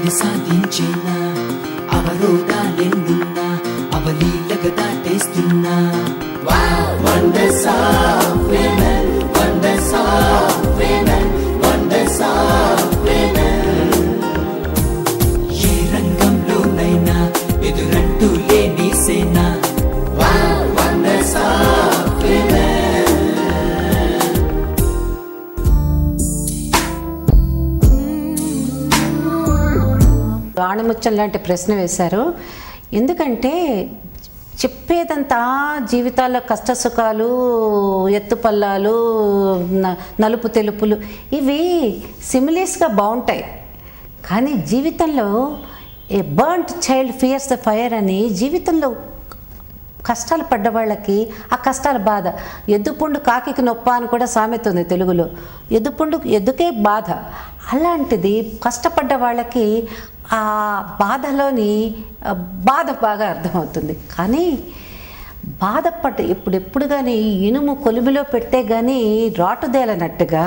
ఏమి సాధించేనా అవరోధాలెన్నున్నా అవలీలగా దాటేస్తున్నా Wonders of women, wonders of women, wonders of women. ఏ రంగంలోనైనా ఎదురంటూ లేని సేన Wonders of women. ఆణిముత్యం లాంటి ప్రశ్న వేశారు ఎందుకంటే చెప్పేదంతా జీవితాల్లో కష్ట సుఖాలు ఎత్తుపల్లాలు న- నలుపు తెలుపులు ఇవి సిమిలీస్గా బాగుంటాయి కానీ జీవితంలో a burnt child fears the fire అని జీవితంలో కష్టాలు పడ్డ వాళ్ళకి ఆ కష్టాల బాధ ఎద్దుపుండు కాకికి నొప్ప అని కూడా సామెత ఉంది తెలుగులో ఎద్దుపుండు ఎద్దుకే బాధ అలాంటిది కష్టపడ్డ వాళ్ళకి ఆ బాధలోని ఆ, బాధ బాగా అర్థమవుతుంది కానీ బాధపడ్డ ఇప్పుడు ఎప్పుడు కానీ ఇనుము కొలుమిలో పెడితే కానీ రాటుదేలనట్టుగా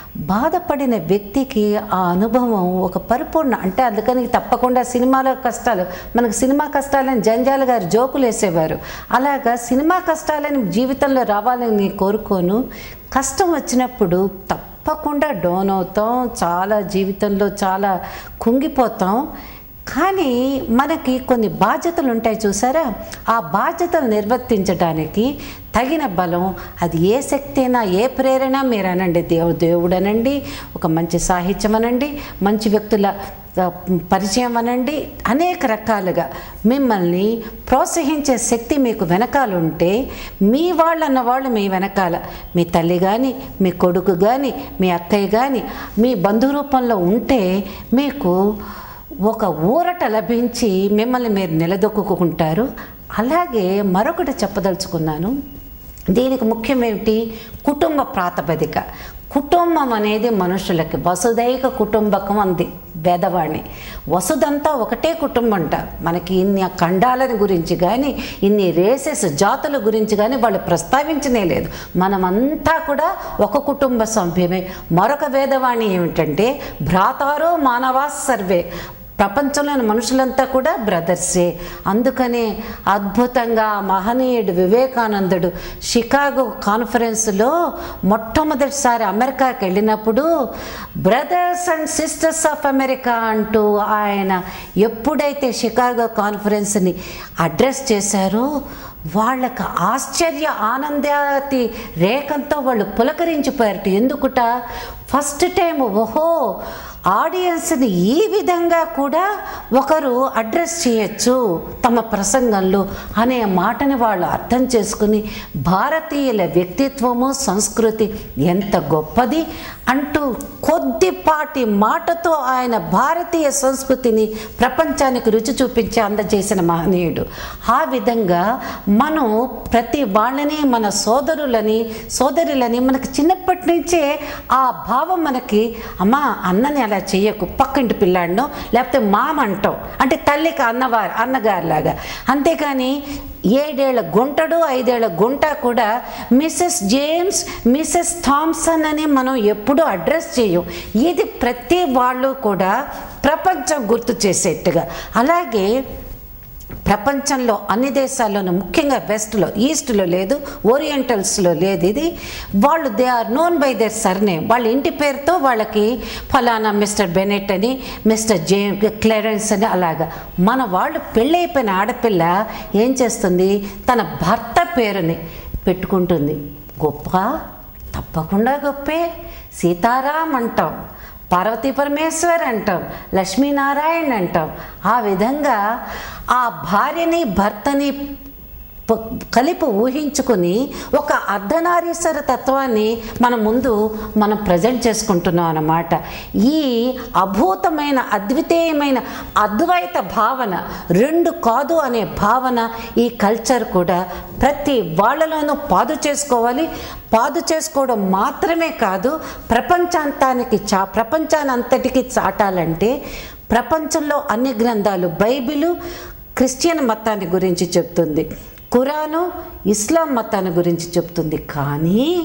బాధపడిన వ్యక్తికి ఆ అనుభవం ఒక పరిపూర్ణ అంటే అందుకని తప్పకుండా సినిమాలో కష్టాలు మనకు సినిమా కష్టాలని జంజాల గారు జోకులు వేసేవారు అలాగా సినిమా కష్టాలని జీవితంలో రావాలని నేను కోరుకోను కష్టం వచ్చినప్పుడు తప్పకుండా డౌన్ అవుతాం చాలా జీవితంలో చాలా కుంగిపోతాం కానీ మనకి కొన్ని బాధ్యతలు ఉంటాయి చూసారా ఆ బాధ్యతలు నిర్వర్తించడానికి తగిన బలం అది ఏ శక్తి అయినా ఏ ప్రేరణ మీరు అనండి దేవుడు దేవుడు అనండి ఒక మంచి సాహిత్యం అనండి మంచి వ్యక్తుల ఆ, పరిచయం అనండి అనేక రకాలుగా మిమ్మల్ని ప్రోత్సహించే శక్తి మీకు వెనకాల ఉంటే మీ వాళ్ళు అన్న వాళ్ళు మీ వెనకాల మీ తల్లి కానీ మీ కొడుకు కానీ మీ అక్కయ్య కానీ మీ బంధు రూపంలో ఉంటే మీకు ఒక ఊరట లభించి మిమ్మల్ని మీరు నిలదొక్కుంటారు అలాగే మరొకటి చెప్పదలుచుకున్నాను దీనికి ముఖ్యమేమిటి కుటుంబ ప్రాతిపదిక కుటుంబం అనేది మనుషులకి వసుదైక కుటుంబకం అంది వేదవాణి వసుదంతా ఒకటే కుటుంబం అంట మనకి ఇన్ని ఖండాలని గురించి కానీ ఇన్ని రేసెస్ జాతుల గురించి కానీ వాళ్ళు ప్రస్తావించనే లేదు మనమంతా కూడా ఒక కుటుంబ సభ్యమే మరొక వేదవాణి ఏమిటంటే భ్రాతారో మానవా సర్వే ప్రపంచంలోని మనుషులంతా కూడా బ్రదర్సే అందుకనే అద్భుతంగా మహనీయుడు వివేకానందుడు షికాగో కాన్ఫరెన్స్లో మొట్టమొదటిసారి అమెరికాకి వెళ్ళినప్పుడు brothers and sisters of America అంటూ ఆయన ఎప్పుడైతే షికాగో కాన్ఫరెన్స్ని అడ్రస్ చేశారో వాళ్ళకి ఆశ్చర్య ఆనందాతి రేఖంతో వాళ్ళు పులకరించిపోయారట ఎందుకుట ఫస్ట్ టైం ఓహో ఆడియన్స్ని ఈ విధంగా కూడా ఒకరు అడ్రస్ చేయొచ్చు తమ ప్రసంగంలో అనే మాటని వాళ్ళు అర్థం చేసుకుని భారతీయుల వ్యక్తిత్వము సంస్కృతి ఎంత గొప్పది అంటూ కొద్దిపాటి మాటతో ఆయన భారతీయ సంస్కృతిని ప్రపంచానికి రుచి చూపించి అందజేసిన మహనీయుడు ఆ విధంగా మనం ప్రతి వాళ్ళని మన సోదరులని సోదరులని మనకి చిన్నప్పటి నుంచే ఆ భావం మనకి అమ్మా అన్నని అలా చెయ్యకు పక్కింటి పిల్లాడినో లేకపోతే మామ అంటాం అంటే తల్లికి అన్నవారు అన్నగారిలాగా అంతేకాని ఏడేళ్ల గుంటడు ఐదేళ్ల గుంట కూడా మిస్సెస్ జేమ్స్ మిస్సెస్ థామ్సన్ అని మనం ఎప్పుడూ అడ్రస్ చేయం ఇది ప్రతి వాళ్ళు కూడా ప్రపంచం గుర్తు చేసేట్టుగా అలాగే ప్రపంచంలో అన్ని దేశాల్లోనూ ముఖ్యంగా వెస్ట్లో ఈస్ట్లో లేదు ఓరియంటల్స్లో లేదు ఇది వాళ్ళు they are known by their surname వాళ్ళ ఇంటి పేరుతో వాళ్ళకి ఫలానా మిస్టర్ బెనెట్ అని మిస్టర్ జే క్లెరెన్స్ అని అలాగా మన వాళ్ళు పెళ్ళైపోయిన ఆడపిల్ల ఏం చేస్తుంది తన భర్త పేరుని పెట్టుకుంటుంది గొప్ప తప్పకుండా గొప్పే సీతారాం అంటాం పార్వతీ పరమేశ్వర్ అంటాం లక్ష్మీనారాయణ అంటాం ఆ విధంగా ఆ భార్యని భర్తని ప- కలిపి ఊహించుకుని ఒక అర్ధనారీశ్వర తత్వాన్ని మన ముందు మనం ప్రజెంట్ చేసుకుంటున్నాం అన్నమాట ఈ అభూతమైన అద్వితీయమైన అద్వైత భావన రెండు కాదు అనే భావన ఈ కల్చర్ కూడా ప్రతి వాళ్ళలోనూ పాదు చేసుకోవాలి పాదు చేసుకోవడం మాత్రమే కాదు ప్రపంచాంతానికి చా ప్రపంచానంతటికి చాటాలంటే ప్రపంచంలో అన్ని గ్రంథాలు బైబిలు క్రిస్టియన్ మతాన్ని గురించి చెప్తుంది ఖురాను ఇస్లాం మతాన్ని గురించి చెప్తుంది కానీ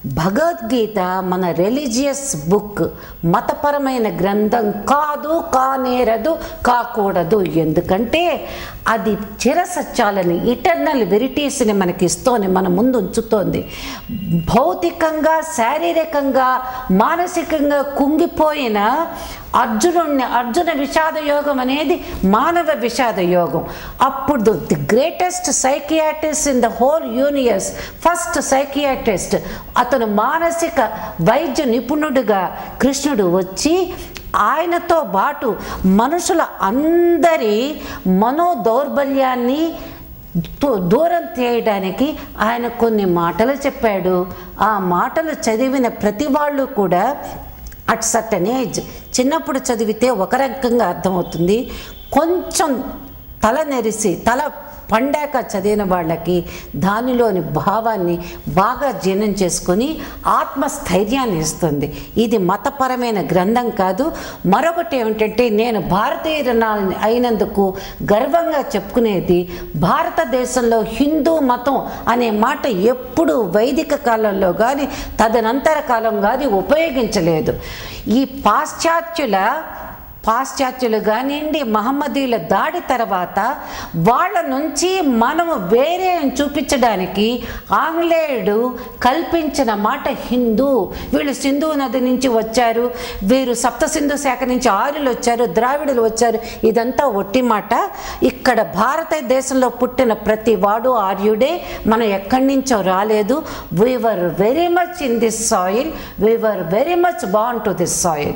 భగవద్గీత మన రిలీజియస్ బుక్ మతపరమైన గ్రంథం కాదు కానేరదు కాకూడదు ఎందుకంటే అది చిరసత్యాలని ఇటర్నల్ వెరిటీస్ని మనకి ఇస్తోంది మన ముందు ఉంచుతోంది భౌతికంగా శారీరకంగా మానసికంగా కుంగిపోయిన అర్జునుడిని అర్జున విషాద యోగం అనేది మానవ విషాద యోగం అప్పుడు the greatest psychiatrist in the whole universe first psychiatrist అతను మానసిక వైద్య నిపుణుడిగా కృష్ణుడు వచ్చి ఆయనతో పాటు మనుషుల అందరి మనో దౌర్బల్యాన్ని దూ- దూరం చేయడానికి ఆయన కొన్ని మాటలు చెప్పాడు ఆ మాటలు చదివిన ప్రతి వాళ్ళు కూడా అట్ సర్టన్ ఏజ్ చిన్నప్పుడు చదివితే ఒక రకంగా అర్థమవుతుంది కొంచెం తల నెరిసి తల పండాక చదివిన వాళ్ళకి దానిలోని భావాన్ని బాగా జీర్ణం చేసుకొని ఆత్మస్థైర్యాన్ని ఇస్తుంది ఇది మతపరమైన గ్రంథం కాదు మరొకటి ఏమిటంటే నేను భారతీయ అయినందుకు గర్వంగా చెప్పుకునేది భారతదేశంలో హిందూ మతం అనే మాట ఎప్పుడు వైదిక కాలంలో కానీ తదనంతర కాలం కానీ ఉపయోగించలేదు ఈ పాశ్చాత్యుల పాశ్చాత్యులు కానివ్వండి మహమ్మదీయుల దాడి తర్వాత వాళ్ళ నుంచి మనము వేరే అని చూపించడానికి ఆంగ్లేయుడు కల్పించిన మాట హిందూ వీళ్ళు సింధు నది నుంచి వచ్చారు వీరు సప్త సింధు శాఖ నుంచి ఆర్యులు వచ్చారు ద్రావిడులు వచ్చారు ఇదంతా ఒట్టి మాట ఇక్కడ భారతదేశంలో పుట్టిన ప్రతి వాడు ఆర్యుడే మనం ఎక్కడి నుంచో రాలేదు we were very much in this soil we were very much born to this soil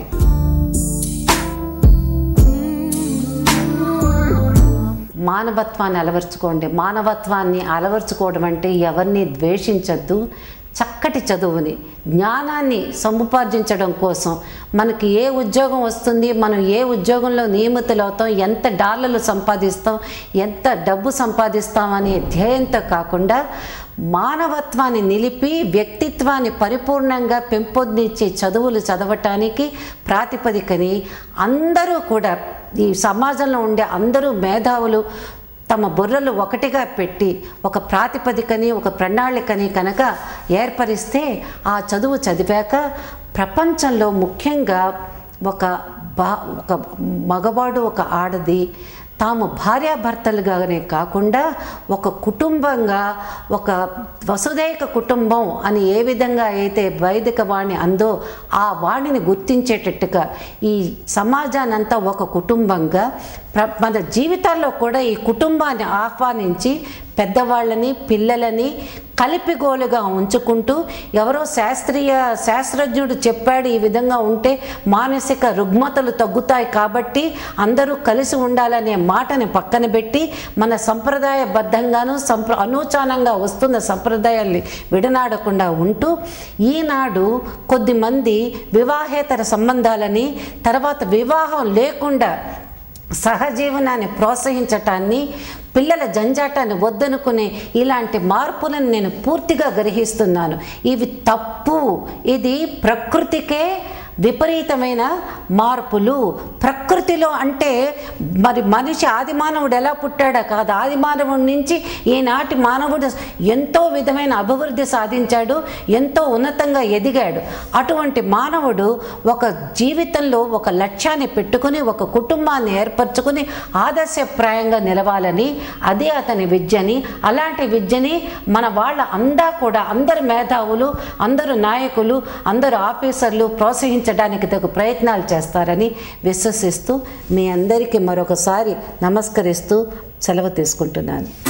మానవత్వాన్ని అలవర్చుకోండి మానవత్వాన్ని అలవర్చుకోవడం అంటే ఎవరిని ద్వేషించద్దు చక్కటి చదువుని జ్ఞానాన్ని సముపార్జించడం కోసం మనకి ఏ ఉద్యోగం వస్తుంది మనం ఏ ఉద్యోగంలో నియమితులు అవుతాం ఎంత డాలర్లు సంపాదిస్తాం ఎంత డబ్బు సంపాదిస్తాం అనే ధ్యేయంతో కాకుండా మానవత్వాన్ని నిలిపి వ్యక్తిత్వాన్ని పరిపూర్ణంగా పెంపొందించే చదువులు చదవటానికి ప్రాతిపదికని అందరూ కూడా ఈ సమాజంలో ఉండే అందరూ మేధావులు తమ బుర్రలు ఒకటిగా పెట్టి ఒక ప్రాతిపదికని ఒక ప్రణాళికని కనుక ఏర్పరిస్తే ఆ చదువు చదివాక ప్రపంచంలో ముఖ్యంగా ఒక బా ఒక మగవాడు ఒక ఆడది తాము భార్యాభర్తలుగానే కాకుండా ఒక కుటుంబంగా ఒక వసుదైక కుటుంబం అని ఏ విధంగా అయితే వైదిక వాణి అందో ఆ వాణిని గుర్తించేటట్టుగా ఈ సమాజానంతా ఒక కుటుంబంగా ప్ర మన జీవితాల్లో కూడా ఈ కుటుంబాన్ని ఆహ్వానించి పెద్దవాళ్ళని పిల్లలని కలిపిగోలుగా ఉంచుకుంటూ ఎవరో శాస్త్రీయ శాస్త్రజ్ఞుడు చెప్పాడు ఈ విధంగా ఉంటే మానసిక రుగ్మతలు తగ్గుతాయి కాబట్టి అందరూ కలిసి ఉండాలనే మాటని పక్కన పెట్టి మన సంప్రదాయబద్ధంగాను సంప్ర అనూచానంగా వస్తున్న సంప్రదాయాల్ని విడనాడకుండా ఉంటూ ఈనాడు కొద్దిమంది వివాహేతర సంబంధాలని తర్వాత వివాహం లేకుండా సహజీవనాన్ని ప్రోత్సహించటాన్ని పిల్లల జంజాటాన్ని వద్దనుకునే ఇలాంటి మార్పులను నేను పూర్తిగా గ్రహిస్తున్నాను ఇవి తప్పు ఇది ప్రకృతికే విపరీతమైన మార్పులు ప్రకృతిలో అంటే మరి మనిషి ఆది మానవుడు ఎలా పుట్టాడో కాదు ఆది మానవుడి నుంచి ఈనాటి మానవుడు ఎంతో విధమైన అభివృద్ధి సాధించాడు ఎంతో ఉన్నతంగా ఎదిగాడు అటువంటి మానవుడు ఒక జీవితంలో ఒక లక్ష్యాన్ని పెట్టుకుని ఒక కుటుంబాన్ని ఏర్పరచుకుని ఆదర్శప్రాయంగా నిలవాలని అదే అతని విద్యని అలాంటి విద్యని మన వాళ్ళ అందా కూడా అందరు మేధావులు అందరు నాయకులు అందరు ఆఫీసర్లు ప్రోత్సహించడానికి తగు ప్రయత్నాలు చేస్తారని విశ్వసిస్తూ మీ అందరికీ మరొకసారి నమస్కరిస్తూ సెలవు తీసుకుంటున్నాను